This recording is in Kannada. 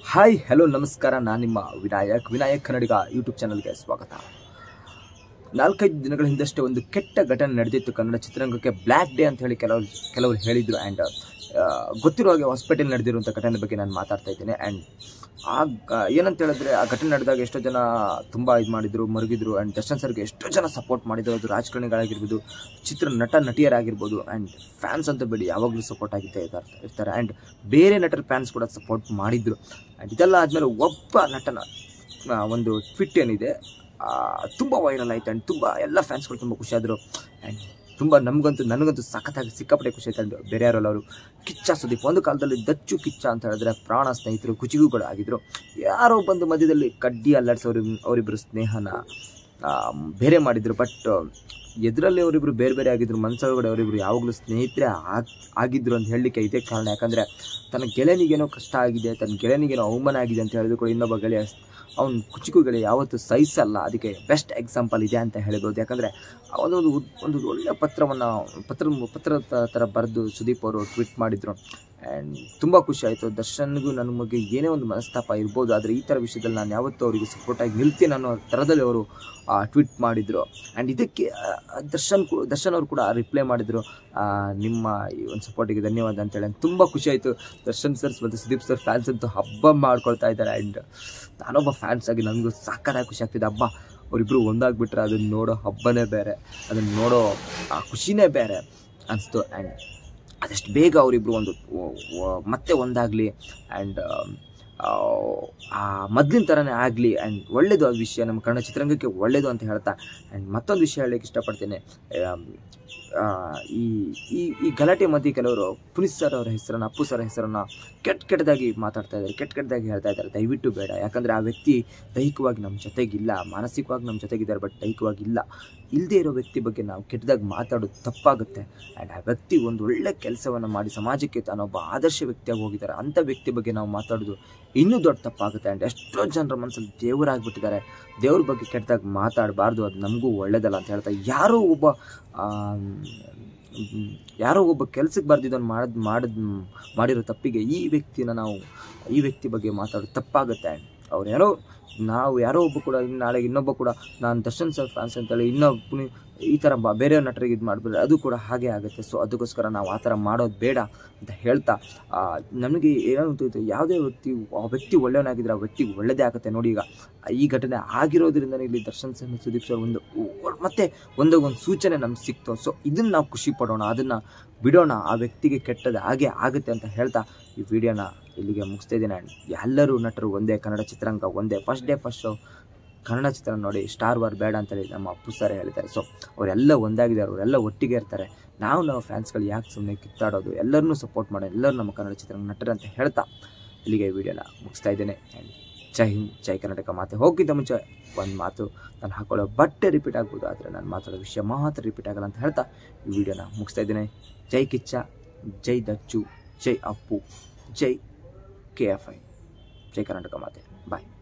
ಹಾಯ್ ಹಲೋ ನಮಸ್ಕಾರ ನಾನು ನಿಮ್ಮ ವಿನಾಯಕ್ ವಿನಾಯಕ್ ಕನ್ನಡಿಗ ಯೂಟ್ಯೂಬ್ ಚಾನಲ್ಗೆ ಸ್ವಾಗತ ನಾಲ್ಕೈದು ದಿನಗಳ ಹಿಂದಷ್ಟೇ ಒಂದು ಕೆಟ್ಟ ಘಟನೆ ನಡೆದಿತ್ತು ಕನ್ನಡ ಚಿತ್ರರಂಗಕ್ಕೆ ಬ್ಲ್ಯಾಕ್ ಡೇ ಅಂತ ಹೇಳಿ ಕೆಲವರು ಕೆಲವರು ಹೇಳಿದರು ಆ್ಯಂಡ್ ಗೊತ್ತಿರೋ ಹಾಗೆ ಹಾಸ್ಪಿಟಲ್ ನಡೆದಿರುವಂಥ ಘಟನೆ ಬಗ್ಗೆ ನಾನು ಮಾತಾಡ್ತಾ ಇದ್ದೇನೆ ಆ್ಯಂಡ್ ಆ ಗ- ಏನಂತ ಹೇಳಿದ್ರೆ ಆ ಘಟನೆ ನಡೆದಾಗ ಎಷ್ಟೋ ಜನ ತುಂಬ ಇದು ಮಾಡಿದ್ರು ಮರುಗಿದ್ರು ಆ್ಯಂಡ್ ದರ್ಶನ್ ಸರ್ಗೆ ಎಷ್ಟೋ ಜನ ಸಪೋರ್ಟ್ ಮಾಡಿದ್ರು ಅದು ರಾಜಕಾರಣಿಗಳಾಗಿರ್ಬೋದು ಚಿತ್ರ ನಟ ನಟಿಯರಾಗಿರ್ಬೋದು ಆ್ಯಂಡ್ ಫ್ಯಾನ್ಸ್ ಅಂತ ಬೇಡಿ ಯಾವಾಗಲೂ ಸಪೋರ್ಟ್ ಆಗಿದ್ದೇ ಇದ್ದಾರೆ ಇರ್ತಾರೆ ಆ್ಯಂಡ್ ಬೇರೆ ನಟರ ಫ್ಯಾನ್ಸ್ ಕೂಡ ಸಪೋರ್ಟ್ ಮಾಡಿದ್ರು ಆ್ಯಂಡ್ ಇದೆಲ್ಲ ಆದಮೇಲೆ ಒಬ್ಬ ನಟನ ಆ, ಒಂದು ಟ್ವಿಟ್ ಏನಿದೆ ತುಂಬ ವೈರಲ್ ಆಯ್ತು ಆ್ಯಂಡ್ ತುಂಬ ಎಲ್ಲ ಫ್ಯಾನ್ಸ್ಗಳು ತುಂಬ ಖುಷಿಯಾದರು ಆ್ಯಂಡ್ ತುಂಬ ನಮಗಂತೂ ನನಗಂತೂ ಸಖತ್ತಾಗಿ ಸಿಕ್ಕಾಪಟ್ಟೆ ಖುಷಿ ಆಯ್ತು ಆ್ಯಂಡ್ ಬೇರೆ ಯಾರಲ್ಲ ಅವರು ಕಿಚ್ಚ ಸುದೀಪ್ ಒಂದು ಕಾಲದಲ್ಲಿ ದಚ್ಚು ಕಿಚ್ಚ ಅಂತ ಹೇಳಿದ್ರೆ ಪ್ರಾಣ ಸ್ನೇಹಿತರು ಕುಚಿಗುಗಳು ಆಗಿದ್ರು ಯಾರೋ ಬಂದು ಮಧ್ಯದಲ್ಲಿ ಕಡ್ಡಿ ಅಲ್ಲಾಡ್ಸೋರು ಅವರಿಬ್ಬರು ಸ್ನೇಹನ ಆ, ಬೇರೆ ಮಾಡಿದ್ರು ಬಟ್ ಎದುರಲ್ಲಿ ಅವರಿಬ್ರು ಬೇರೆ ಬೇರೆ ಆಗಿದ್ರು ಮನಸ್ಸೊಳಗಡೆ ಅವರಿಬ್ರು ಯಾವಾಗಲೂ ಸ್ನೇಹಿತರೆ ಆಗ್ ಆಗಿದ್ರು ಅಂತ ಹೇಳಲಿಕ್ಕೆ ಇದೇ ಕಾರಣ ಯಾಕಂದರೆ ತನ್ನ ಗೆಳೆಯನಿಗೇನೋ ಕಷ್ಟ ಆಗಿದೆ ತನ್ನ ಗೆಳೆಯನಿಗೇನೋ ಅವಮಾನ ಆಗಿದೆ ಅಂತ ಹೇಳಿದ್ರು ಕೂಡ ಇನ್ನೊಬ್ಬ ಗೆಳೆಯ ಅವ್ನು ಕುಚಿಕು ಗೆಳೆಯ ಯಾವತ್ತೂ ಸಹಿಸಲ್ಲ ಅದಕ್ಕೆ ಬೆಸ್ಟ್ ಎಕ್ಸಾಂಪಲ್ ಇದೆ ಅಂತ ಹೇಳ್ಬೋದು ಯಾಕಂದರೆ ಒಂದು ಒಂದು ಉದ್- ಒಂದು ಒಳ್ಳೆಯ ಪತ್ರವನ್ನು ಪತ್ರ ಪತ್ರ ತ- ಥರ ಬರೆದು ಸುದೀಪ್ ಅವರು ಟ್ವೀಟ್ ಮಾಡಿದರು ಆ್ಯಂಡ್ ತುಂಬ ಖುಷಿ ಆಯಿತು ದರ್ಶನ್ಗೂ ನನ್ನ ಬಗ್ಗೆ ಏನೇ ಒಂದು ಮನಸ್ತಾಪ ಇರ್ಬೋದು ಆದರೆ ಈ ಥರ ವಿಷಯದಲ್ಲಿ ನಾನು ಯಾವತ್ತೂ ಅವರಿಗೆ ಸಪೋರ್ಟಾಗಿ ನಿಲ್ತೀನಿ ಅನ್ನೋ ಥರದಲ್ಲಿ ಅವರು ಟ್ವೀಟ್ ಮಾಡಿದರು ಆ್ಯಂಡ್ ಇದಕ್ಕೆ ಆ, ದರ್ಶನ್ ಕೂ ದರ್ಶನ್ ಅವರು ಕೂಡ ರಿಪ್ಲೈ ಮಾಡಿದರು ನಿಮ್ಮ ಈ ಒಂದು ಸಪೋರ್ಟಿಗೆ ಧನ್ಯವಾದ ಅಂತೇಳಿ ತುಂಬ ಖುಷಿ ಆಯಿತು ದರ್ಶನ್ ಸರ್ಸ್ ಮತ್ತು ಸುದೀಪ್ ಸರ್ ಫ್ಯಾನ್ಸ್ ಅಂತೂ ಹಬ್ಬ ಮಾಡ್ಕೊಳ್ತಾ ಇದ್ದಾರೆ ಆ್ಯಂಡ್ ನಾನೊಬ್ಬ ಫ್ಯಾನ್ಸ್ ಆಗಿ ನನಗೂ ಸಾಕಾಗಿ ಖುಷಿ ಆಗ್ತಿದೆ ಹಬ್ಬ ಅವರಿಬ್ಬರು ಒಂದಾಗ್ಬಿಟ್ರೆ ಅದನ್ನು ನೋಡೋ ಹಬ್ಬನೇ ಬೇರೆ ಅದನ್ನು ನೋಡೋ ಆ ಖುಷಿನೇ ಬೇರೆ ಅನಿಸ್ತು ಆ್ಯಂಡ್ ಆದಷ್ಟು ಬೇಗ ಅವರಿಬ್ಬರು ಒಂದು ಒ- ಒ- ಮತ್ತೆ ಒಂದಾಗಲಿ ಆ್ಯಂಡ್ ಆ ಮೊದಲಿನ ಥರನೇ ಆಗಲಿ ಆ್ಯಂಡ್ ಒಳ್ಳೇದು ಆ ವಿಷಯ ನಮ್ಮ ಕನ್ನಡ ಚಿತ್ರರಂಗಕ್ಕೆ ಒಳ್ಳೇದು ಅಂತ ಹೇಳ್ತಾ ಆ್ಯಂಡ್ ಮತ್ತೊಂದು ವಿಷಯ ಹೇಳಕ್ಕೆ ಇಷ್ಟಪಡ್ತೇನೆ ಆಮ್, ಆ, ಈ ಈ ಈ ಗಲಾಟೆ ಮಧ್ಯೆ ಕೆಲವರು ಪುನೀತ್ ಸರ್ ಅವರ ಹೆಸರನ್ನು ಅಪ್ಪು ಸರ್ ಹೆಸರನ್ನು ಕೆಟ್ಟ ಕೆಟ್ಟದಾಗಿ ಮಾತಾಡ್ತಾ ಇದ್ದಾರೆ ಕೆಟ್ಟ ಕೆಟ್ಟದಾಗಿ ಹೇಳ್ತಾ ಇದ್ದಾರೆ ದಯವಿಟ್ಟು ಬೇಡ ಯಾಕಂದರೆ ಆ ವ್ಯಕ್ತಿ ದೈಹಿಕವಾಗಿ ನಮ್ಮ ಜೊತೆಗಿಲ್ಲ ಮಾನಸಿಕವಾಗಿ ನಮ್ಮ ಜೊತೆಗಿದ್ದಾರೆ ಬಟ್ ದೈಹಿಕವಾಗಿ ಇಲ್ಲ ಇಲ್ಲದೇ ಇರೋ ವ್ಯಕ್ತಿ ಬಗ್ಗೆ ನಾವು ಕೆಟ್ಟದಾಗಿ ಮಾತಾಡೋದು ತಪ್ಪಾಗುತ್ತೆ ಆ್ಯಂಡ್ ಆ ವ್ಯಕ್ತಿ ಒಂದು ಒಳ್ಳೆ ಕೆಲಸವನ್ನು ಮಾಡಿ ಸಮಾಜಕ್ಕೆ ತಾನೊಬ್ಬ ಆದರ್ಶ ವ್ಯಕ್ತಿಯಾಗಿ ಹೋಗಿದ್ದಾರೆ ಅಂಥ ವ್ಯಕ್ತಿ ಬಗ್ಗೆ ನಾವು ಮಾತಾಡೋದು ಇನ್ನೂ ದೊಡ್ಡ ತಪ್ಪಾಗುತ್ತೆ ಆ್ಯಂಡ್ ಎಷ್ಟೋ ಜನರ ಮನಸ್ಸಲ್ಲಿ ದೇವರಾಗ್ಬಿಟ್ಟಿದ್ದಾರೆ ದೇವ್ರ ಬಗ್ಗೆ ಕೆಟ್ಟದಾಗಿ ಮಾತಾಡಬಾರ್ದು ಅದು ನಮಗೂ ಒಳ್ಳೇದಲ್ಲ ಅಂತ ಹೇಳ್ತಾ ಯಾರೋ ಒಬ್ಬ ಆಮ್, ಮ್, ಯಾರೋ ಒಬ್ಬ ಕೆಲಸಕ್ಕೆ ಬರ್ದಿದ್ದನ್ನು ಮಾಡಿದ್ ಮಾಡಿದ್ ಮಾಡಿರೋ ತಪ್ಪಿಗೆ ಈ ವ್ಯಕ್ತಿನ ನಾವು ಈ ವ್ಯಕ್ತಿ ಬಗ್ಗೆ ಮಾತಾಡೋದು ತಪ್ಪಾಗುತ್ತೆ ಆ್ಯಂಡ್ ಅವ್ರು ಯಾರೋ ನಾವು ಯಾರೋ ಒಬ್ಬ ಕೂಡ ಇನ್ನು ನಾಳೆಗೆ ಇನ್ನೊಬ್ಬ ಕೂಡ ನಾನು ದರ್ಶನ್ ಸರ್ ಫ್ಯಾನ್ಸ್ ಅಂತೇಳಿ ಇನ್ನೊಬ್ಬ ಪುನಿ- ಈ ಥರ ಬ ಬೇರೆ ನಟರಿಗೆ ಇದು ಮಾಡಿಬಿಟ್ರೆ ಅದು ಕೂಡ ಹಾಗೆ ಆಗುತ್ತೆ ಸೊ ಅದಕ್ಕೋಸ್ಕರ ನಾವು ಆ ಥರ ಮಾಡೋದು ಬೇಡ ಅಂತ ಹೇಳ್ತಾ ಆ, ನಮಗೆ ಏನೋ ಗೊತ್ತಿತ್ತು ಯಾವುದೇ ವ್ಯಕ್ತಿ ಆ ವ್ಯಕ್ತಿ ಒಳ್ಳೆಯವನಾಗಿದ್ರೆ ಆ ವ್ಯಕ್ತಿಗೆ ಒಳ್ಳೆಯದೇ ಆಗುತ್ತೆ ನೋಡಿ ಈಗ ಈ ಘಟನೆ ಆಗಿರೋದ್ರಿಂದ ಇಲ್ಲಿ ದರ್ಶನ್ ಸರ್ ಮತ್ತು ಸುದೀಪ್ ಸರ್ ಒಂದು ಒ- ಮತ್ತೆ ಒಂದೊಂದು ಸೂಚನೆ ನಮ್ಗೆ ಸಿಕ್ತು ಸೊ ಇದನ್ನು ನಾವು ಖುಷಿ ಪಡೋಣ ಅದನ್ನು ಬಿಡೋಣ ಆ ವ್ಯಕ್ತಿಗೆ ಕೆಟ್ಟದ್ದು ಹಾಗೆ ಆಗುತ್ತೆ ಅಂತ ಹೇಳ್ತಾ ಈ ವಿಡಿಯೋನ ಇಲ್ಲಿಗೆ ಮುಗಿಸ್ತಾ ಇದ್ದೀನಿ ಆ್ಯಂಡ್ ಎಲ್ಲರೂ ನಟರು ಒಂದೇ ಕನ್ನಡ ಚಿತ್ರರಂಗ ಒಂದೇ first day first show Kannada ಚಿತ್ರ ನೋಡಿ ಸ್ಟಾರ್ ವಾರ್ ಬೇಡ ಅಂತೇಳಿ ನಮ್ಮ ಅಪ್ಪು ಸರ್ ಹೇಳ್ತಾರೆ ಸೊ ಅವರೆಲ್ಲ ಒಂದಾಗಿದ್ದಾರೆ ಅವರೆಲ್ಲ ಒಟ್ಟಿಗೆ ಇರ್ತಾರೆ ನಾವು ನಾವು ಫ್ಯಾನ್ಸ್ಗಳು ಯಾಕೆ ಸುಮ್ಮನೆ ಕಿತ್ತಾಡೋದು ಎಲ್ಲರನ್ನೂ ಸಪೋರ್ಟ್ ಮಾಡೋ ಎಲ್ಲರೂ ನಮ್ಮ ಕನ್ನಡ ಚಿತ್ರರಂಗ ನಟರು ಅಂತ ಹೇಳ್ತಾ ಇಲ್ಲಿಗೆ ವಿಡಿಯೋನ ಮುಗಿಸ್ತಾ ಇದ್ದೇನೆ ಆ್ಯಂಡ್ ಜೈ ಹಿಂದ್ ಜೈ ಕರ್ನಾಟಕ ಮಾತೆ ಹೋಗಿದ್ದ ಮುಂಚೆ ಒಂದು ಮಾತು ನಾನು ಹಾಕೊಳ್ಳೋ ಬಟ್ಟೆ ರಿಪೀಟ್ ಆಗ್ಬೋದು ಆದರೆ ನಾನು ಮಾತಾಡೋ ವಿಷಯ ಮಾತ್ರ ರಿಪೀಟ್ ಆಗಲ್ಲ ಅಂತ ಹೇಳ್ತಾ ಈ ವಿಡಿಯೋನ ಮುಗಿಸ್ತಾ ಇದ್ದೇನೆ ಜೈ ಕಿಚ್ಚ ಜೈ ದಚ್ಚು ಜೈ ಅಪ್ಪು ಜೈ ಕೆ ಎಫ್ ಐ ಜೈ ಕರ್ನಾಟಕ ಮಾತೆ ಬಾಯ್